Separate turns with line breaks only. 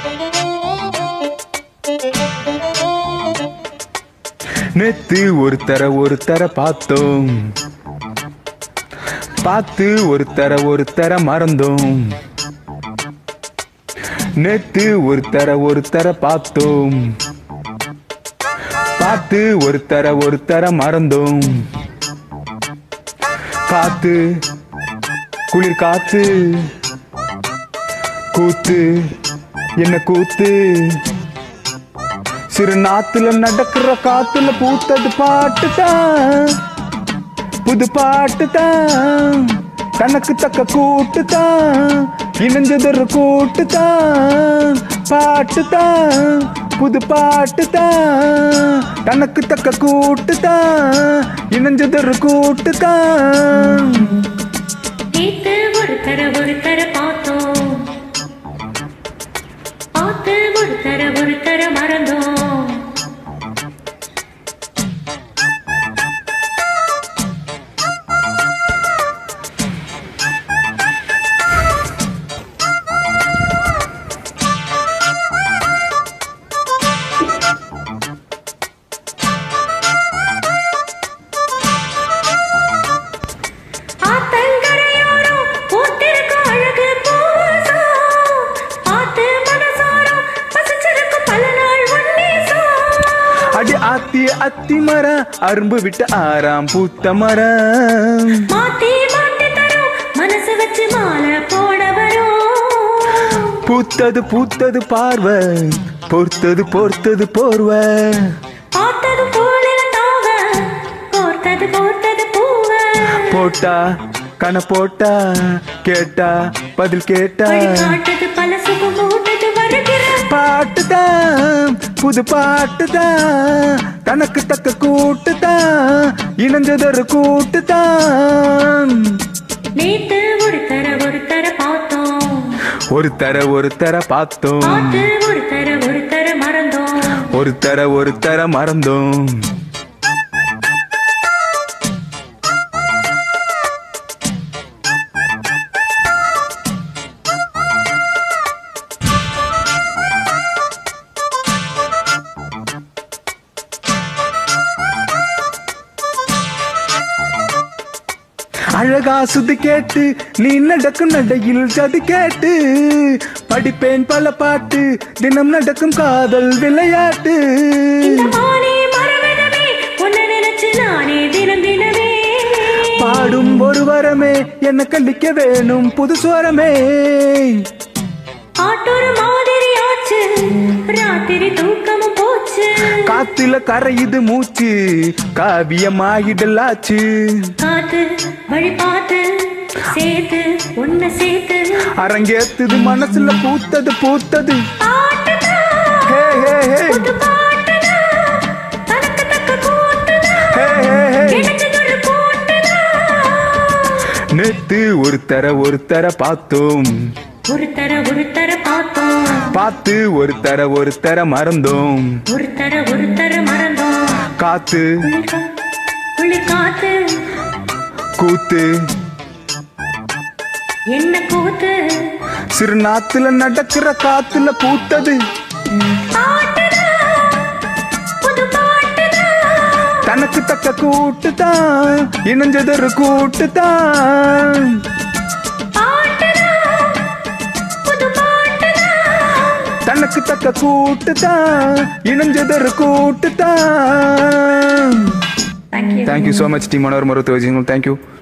நேத்து ஒரு தர ஒரு தர பார்த்தோம் பார்த்து ஒரு தர ஒரு தர மறந்தோம் நேத்து ஒரு தர ஒரு தர பார்த்தோம் பார்த்து ஒரு தர ஒரு தர மறந்தோம் காத்து குளிர் காத்து கூத்து என்ன கூத்து சிறு நாத்துல நடக்கிற காத்துல பூத்தது பாட்டு தான் புது பாட்டு தான் தனக்கு தக்க கூட்டு தான் இணைஞ்சதொரு கூட்டு தான் பாட்டு தான் புது பாட்டு தான் தனக்கு தக்க கூட்டு தான் இணைஞ்சதொரு கூட்டு தான்
நேத்து ஒரு தர ஒரு தர பார்த்தோம் பார்த்து ஒரு தர ஒரு தர மறந்தோம் ஆத்தங்கரையோரம் பூத்திருக்கும் அழகு பூசம். பார்த்து மனசாரம் பசிச்சிருக்கும் பல நாள் உன்னேசம்.
அடி ஆத்தி அத்தி மரம் அரும்பு விட்டு ஆறாம் பூத்த மரம்
மாத்தி மாத்தி தரும் மனசு வச்சு மாலை போட வரும்
பூத்தது பூத்தது பார்வை பொறுத்தது பொறுத்தது போர்வை
பார்த்தது போல தாவ கோர்த்தது கோர்த்தது பூவ
போட்டா கண போட்டா கேட்டா பதில் கேட்டா
காட்டது பல சுகம் மூட்டது வருகிற
பாட்டு தான் புது பாட்டு தான் தனக்கு தக்க கூட்டு தான் இணைஞ்சதொரு கூட்டு தான்
நேத்து ஒரு தர ஒரு தர பார்த்தோம்
ஒரு தர ஒரு தர பார்த்தோம்
பார்த்து ஒரு தர ஒரு தர மறந்தோம்
ஒரு தர ஒரு தர மறந்தோம் அழகா சுது கேட்டு நீ நடக்கும் நடையில் சது கேட்டு படிப்பேன் பல பாட்டு தினம் நடக்கும் காதல் விளையாட்டு
இந்த மானே மரவனமே உன்னை நினைச்சு நானே தினம் தினமே
பாடும் ஒரு வரமே என்ன கண்டிக்க வேணும் புது சுவரமே
ஆட்டொரு மாதிரி ஆச்சு ராத்திரி தூக்கமும் போச்சு
காத்துல கரையுது மூச்சு காவியமாகிடலாச்சு
காத்து வழி பார்த்து சேர்த்து உன்னை சேர்த்து
அரங்கேத்துது மனசுல பூத்தது பூத்தது
பாட்டுதான்,
ஹே ஹே ஹே
புது பாட்டுதான், தனக்கு தக்க கூட்டுதான்,
ஹே ஹே ஹே
இணைஞ்சதொரு கூட்டுதான்.
நேத்து ஒரு தர ஒரு தர பார்த்தோம்
ஒரு தர ஒரு தர பார்த்தோம்
பார்த்து ஒரு தர ஒரு தர மறந்தோம்
ஒரு தர ஒரு தர மறந்தோம்
காத்து
குளிர் கா- குளிர் காத்து
கூத்து
என்ன கூத்து
சிறு நாத்துல நடக்கிற காத்துல பூத்தது
பாட்டுதான், புது பாட்டுதான்.
தனக்கு தக்க கூட்டு தான் இணைஞ்சதொரு கூட்டு தான்
பாட்டுதான், புது பாட்டுதான்.
தனக்கு தக்க கூட்டு தான் இணைஞ்சதொரு கூட்டு தான்
Thank you.
Thank you so much team மனோர் மருத்துவ தேங்க்யூ